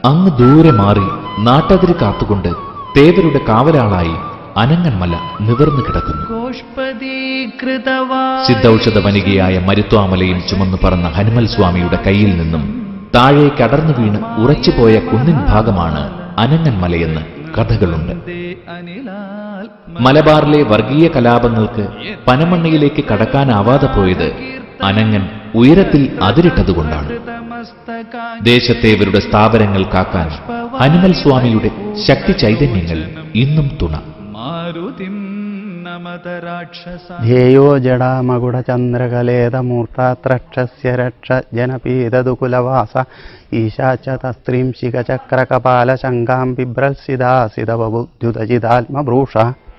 അങ്ങ് ദൂരെ മാറി നാട്ടതിര് കാത്തുകൊണ്ട് തേവരുടെ കാവലാളായി അനങ്ങന്മല നിവർന്നു കിടക്കുന്നു गोष्पदीकृतवा സിദ്ധൌഷധ വനികയായ മരുത്വാമലയും ചുമന്നു പറന്ന ഹനുമൽ സ്വാമിയുടെ കയ്യിൽ നിന്നും താഴെ കടർന്നു വീണ് ഉറച്ചുപോയ കുന്നിൻ ഭാഗമാണ് അനങ്ങന്മലയെന്ന് കഥകളുണ്ട് അനിലാൽ മലബാറിലെ വർഗീയ കലാപങ്ങൾക്ക് പനമണ്ണയിലേക്ക് കടക്കാനാവാതെ പോയത് അനങ്ങൻ ഉയരത്തിൽ അതിരിട്ടതുകൊണ്ടാണ് മസ്തകാ ദേശത്തേവരുടെ സ്ഥാപനങ്ങൾ കാക്കാൻ ഹനുമൽ സ്വാമിയുടെ ശക്തി ചൈതന്യങ്ങൾ ഇന്നും തുണ മാരുതിം നമത രാക്ഷസ ध्येयो जडामगुढचन्द्रकलेदमूर्तात्रक्षस्य रक्ष जनपीददुकुलवास ईशा च तस्त्रीं शिखचक्रकपालशङ्कां बिभ्रत्सिदासिदवबुद्युतजिदात्मभ्रूष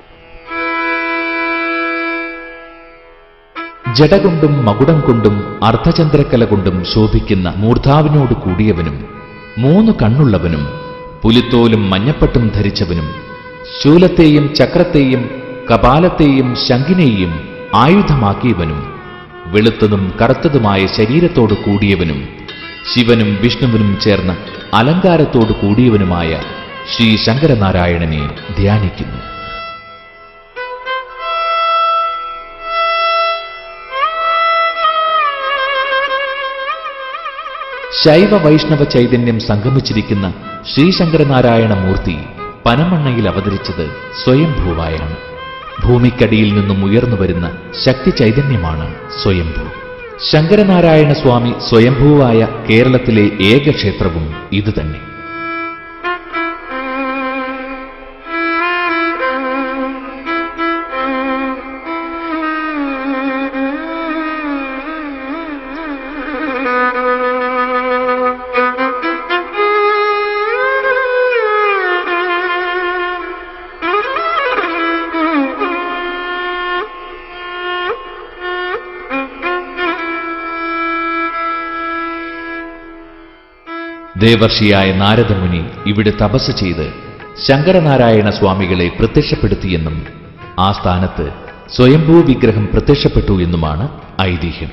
ജട കൊണ്ടും മകുടം കൊണ്ടും അർദ്ധചന്ദ്രക്കല കൊണ്ടും ശോഭിക്കുന്ന മൂർധാവിനോട് കൂടിയവനും മൂന്ന് കണ്ണുള്ളവനും പുലിത്തോലും മഞ്ഞപ്പട്ടും ധരിച്ചവനും ശൂലത്തെയും ചക്രത്തെയും കപാലത്തെയും ശങ്കിനെയും ആയുധമാക്കിയവനും വെളുത്തതും കറുത്തതുമായ ശരീരത്തോട് കൂടിയവനും ശിവനും വിഷ്ണുവിനും ചേർന്ന അലങ്കാരത്തോട് കൂടിയവനുമായ ശ്രീ ശങ്കരനാരായണനെ ധ്യാനിക്കുന്നു ശൈവ വൈഷ്ണവ ചൈതന്യം സംഗമിച്ചിരിക്കുന്ന ശ്രീശങ്കരനാരായണ മൂർത്തി പനമണ്ണയിൽ അവതരിച്ചത് സ്വയംഭൂവായാണ് ഭൂമിക്കടിയിൽ നിന്നും ഉയർന്നു വരുന്ന ശക്തി ചൈതന്യമാണ് സ്വയംഭൂ ശങ്കരനാരായണ സ്വാമി സ്വയംഭൂവായ കേരളത്തിലെ ഏക ക്ഷേത്രവും ഇതുതന്നെ ദേവർഷിയായ നാരദമുനി ഇവിടെ തപസ് ചെയ്ത് ശങ്കരനാരായണ സ്വാമികളെ പ്രത്യക്ഷപ്പെടുത്തിയെന്നും ആ സ്ഥാനത്ത് സ്വയംഭൂ വിഗ്രഹം പ്രത്യക്ഷപ്പെട്ടു എന്നുമാണ് ഐതിഹ്യം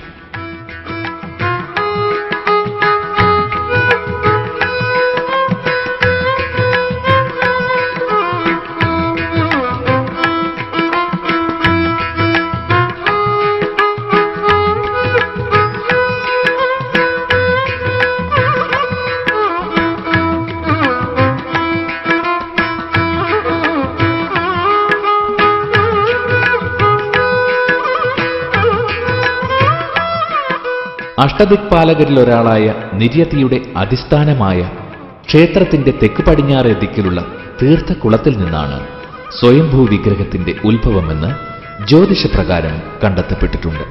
അഷ്ടദിക്പാലകരിൽ ഒരാളായ നിര്യതിയുടെ അടിസ്ഥാനമായ ക്ഷേത്രത്തിന്റെ തെക്ക് പടിഞ്ഞാറ് ദിക്കിലുള്ള തീർത്ഥക്കുളത്തിൽ നിന്നാണ് സ്വയംഭൂ വിഗ്രഹത്തിന്റെ ഉത്ഭവമെന്ന് ജ്യോതിഷപ്രകാരം കണ്ടെത്തപ്പെട്ടിട്ടുണ്ട്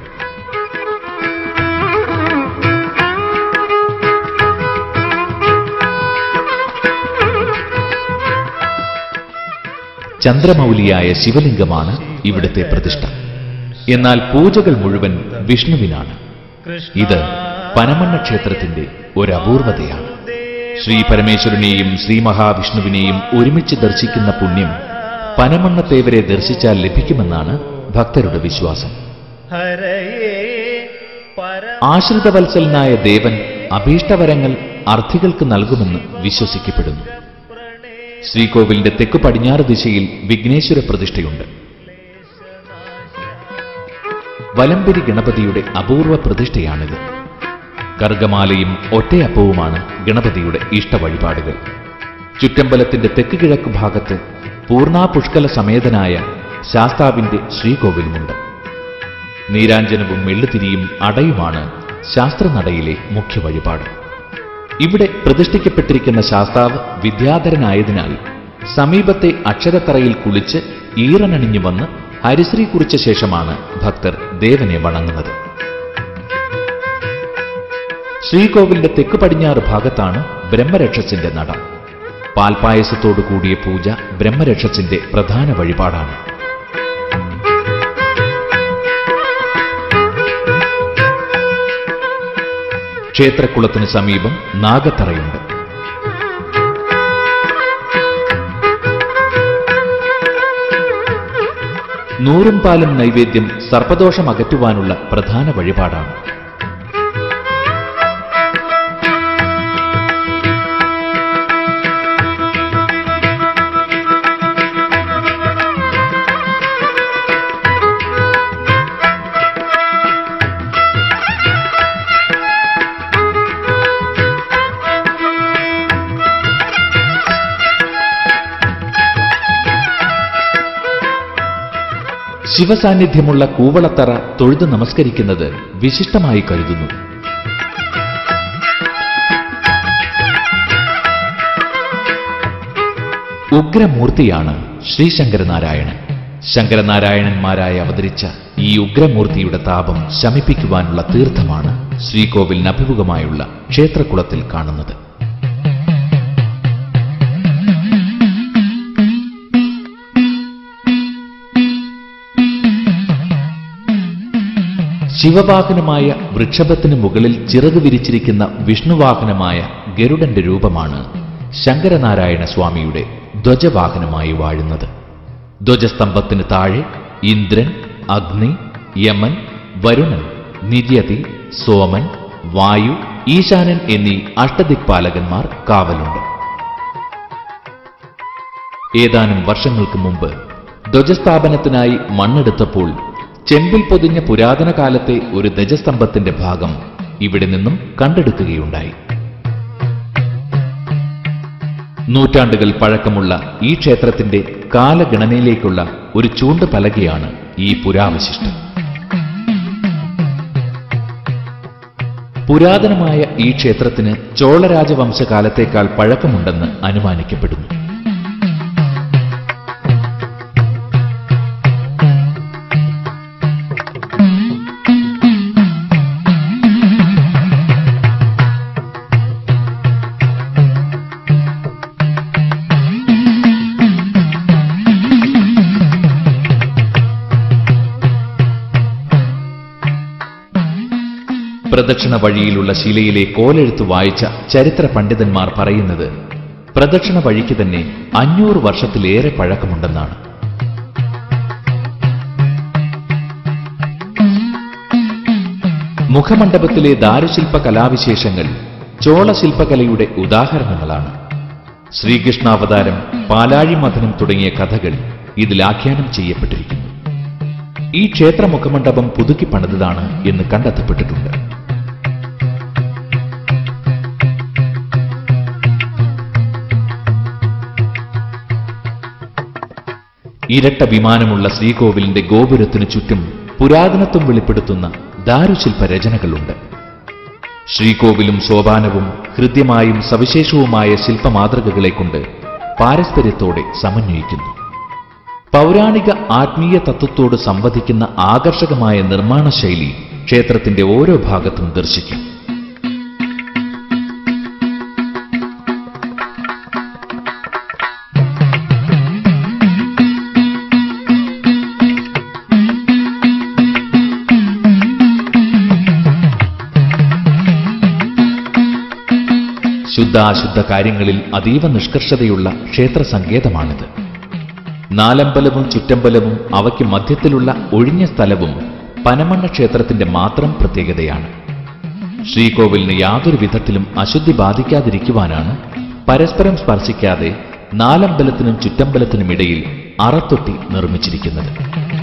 ചന്ദ്രമൗലിയായ ശിവലിംഗമാണ് ഇവിടുത്തെ പ്രതിഷ്ഠ എന്നാൽ പൂജകൾ മുഴുവൻ വിഷ്ണുവിനാണ് ഇത് പനമണ്ണ ക്ഷേത്രത്തിന്റെ ഒരു അപൂർവതയാണ് ശ്രീ പരമേശ്വരനെയും ശ്രീ മഹാവിഷ്ണുവിനെയും ഒരുമിച്ച് ദർശിക്കുന്ന പുണ്യം പനമണ്ണത്തേവരെ ദർശിച്ചാൽ ലഭിക്കുമെന്നാണ് ഭക്തരുടെ വിശ്വാസം ഹരയേ പര ആശ്രിതവത്സലനായ ദേവൻ അഭീഷ്ടവരങ്ങൾ അർത്ഥികൾക്ക് നൽകുമെന്ന് വിശ്വസിക്കപ്പെടുന്നു ശ്രീകോവിലിന്റെ തെക്കു പടിഞ്ഞാറ് ദിശയിൽ വിഘ്നേശ്വര പ്രതിഷ്ഠയുണ്ട് വലമ്പരി ഗണപതിയുടെ അപൂർവ പ്രതിഷ്ഠയാണിത് കർഗമാലയും ഒറ്റയപ്പവുമാണ് ഗണപതിയുടെ ഇഷ്ടവഴിപാടുകൾ ചുറ്റമ്പലത്തിന്റെ തെക്ക് കിഴക്ക് ഭാഗത്ത് പൂർണാ പുഷ്കല സമേതനായ ശാസ്താവിന്റെ ശ്രീകോവിലുമുണ്ട് നീരാഞ്ജനവും മെള്ളുതിരിയും അടയുമാണ് ശാസ്ത്രനടയിലെ മുഖ്യ വഴിപാട് ഇവിടെ പ്രതിഷ്ഠിക്കപ്പെട്ടിരിക്കുന്ന ശാസ്താവ് വിദ്യാധരനായതിനാൽ സമീപത്തെ അക്ഷരത്തറയിൽ കുളിച്ച് ഈറനണിഞ്ഞു വന്ന് ഹരിശ്രീ കുറിച്ച ശേഷമാണ് ഭക്തർ ദേവനെ വണങ്ങുന്നത് ശ്രീകോവിലിന്റെ തെക്ക് പടിഞ്ഞാറ് ഭാഗത്താണ് ബ്രഹ്മരക്ഷസിന്റെ നട പാൽപായസത്തോടു കൂടിയ പൂജ ബ്രഹ്മരക്ഷസിന്റെ പ്രധാന വഴിപാടാണ് ക്ഷേത്രക്കുളത്തിന് സമീപം നാഗത്തറയുണ്ട് നൂറും പാലും നൈവേദ്യം സർപ്പദോഷം അകറ്റുവാനുള്ള പ്രധാന വഴിപാടാണ് ശിവസാന്നിധ്യമുള്ള കൂവളത്തറ തൊഴുതു നമസ്കരിക്കുന്നത് വിശിഷ്ടമായി കരുതുന്നു ഉഗ്രമൂർത്തിയാണ് ശ്രീ ശങ്കരനാരായണൻ ശങ്കരനാരായണന്മാരായി അവതരിച്ച ഈ ഉഗ്രമൂർത്തിയുടെ താപം ശമിപ്പിക്കുവാനുള്ള തീർത്ഥമാണ് ശ്രീകോവിലിന് അഭിമുഖമായുള്ള ക്ഷേത്രകുളത്തിൽ കാണുന്നത് ശിവവാഹനമായ വൃക്ഷഭത്തിന് മുകളിൽ ചിറകു വിരിച്ചിരിക്കുന്ന വിഷ്ണുവാഹനമായ ഗരുഡന്റെ രൂപമാണ് ശങ്കരനാരായണ സ്വാമിയുടെ ധ്വജവാഹനമായി വാഴുന്നത് ധ്വജസ്തംഭത്തിന് താഴെ ഇന്ദ്രൻ അഗ്നി യമൻ വരുണൻ നിര്യതി സോമൻ വായു ഈശാനൻ എന്നീ അഷ്ടദിക്പാലകന്മാർ കാവലുണ്ട് ഏതാനും വർഷങ്ങൾക്ക് മുമ്പ് ധ്വജസ്ഥാപനത്തിനായി മണ്ണെടുത്തപ്പോൾ ചെമ്പിൽ പൊതിഞ്ഞ പുരാതന കാലത്തെ ഒരു ധ്വജസ്തംഭത്തിന്റെ ഭാഗം ഇവിടെ നിന്നും കണ്ടെടുക്കുകയുണ്ടായി നൂറ്റാണ്ടുകൾ പഴക്കമുള്ള ഈ ക്ഷേത്രത്തിന്റെ കാലഗണനയിലേക്കുള്ള ഒരു ചൂണ്ട് പലകയാണ് ഈ പുരാവശിഷ്ടം പുരാതനമായ ഈ ക്ഷേത്രത്തിന് ചോളരാജവംശകാലത്തേക്കാൾ പഴക്കമുണ്ടെന്ന് അനുമാനിക്കപ്പെടുന്നു പ്രദക്ഷിണ വഴിയിലുള്ള ശിലയിലെ കോലെഴുത്ത് വായിച്ച ചരിത്ര പണ്ഡിതന്മാർ പറയുന്നത് പ്രദക്ഷിണ വഴിക്ക് തന്നെ അഞ്ഞൂറ് വർഷത്തിലേറെ പഴക്കമുണ്ടെന്നാണ് മുഖമണ്ഡപത്തിലെ ദാരുശില്പ കലാവിശേഷങ്ങൾ ചോള ശില്പകലയുടെ ഉദാഹരണങ്ങളാണ് ശ്രീകൃഷ്ണാവതാരം പാലാഴി മഥനം തുടങ്ങിയ കഥകൾ ഇതിൽ ആഖ്യാനം ചെയ്യപ്പെട്ടിരിക്കുന്നു ഈ ക്ഷേത്ര മുഖമണ്ഡപം പുതുക്കി പണിതതാണ് എന്ന് കണ്ടെത്തപ്പെട്ടിട്ടുണ്ട് ഇരട്ട വിമാനമുള്ള ശ്രീകോവിലിന്റെ ഗോപുരത്തിനു ചുറ്റും പുരാതനത്വം വെളിപ്പെടുത്തുന്ന ദാരുശില്പ രചനകളുണ്ട് ശ്രീകോവിലും സോപാനവും ഹൃദ്യമായും സവിശേഷവുമായ ശില്പമാതൃകകളെ കൊണ്ട് പാരസ്പര്യത്തോടെ സമന്വയിക്കുന്നു പൗരാണിക ആത്മീയ തത്വത്തോട് സംവദിക്കുന്ന ആകർഷകമായ നിർമ്മാണ ശൈലി ക്ഷേത്രത്തിന്റെ ഓരോ ഭാഗത്തും ദർശിക്കും ശുദ്ധാശുദ്ധ കാര്യങ്ങളിൽ അതീവ നിഷ്കർഷതയുള്ള ക്ഷേത്ര സങ്കേതമാണിത് നാലമ്പലവും ചുറ്റമ്പലവും അവയ്ക്ക് മധ്യത്തിലുള്ള ഒഴിഞ്ഞ സ്ഥലവും പനമണ്ണ ക്ഷേത്രത്തിന്റെ മാത്രം പ്രത്യേകതയാണ് ശ്രീകോവിലിന് യാതൊരു വിധത്തിലും അശുദ്ധി ബാധിക്കാതിരിക്കുവാനാണ് പരസ്പരം സ്പർശിക്കാതെ നാലമ്പലത്തിനും ചുറ്റമ്പലത്തിനും ഇടയിൽ അറത്തൊട്ടി നിർമ്മിച്ചിരിക്കുന്നത്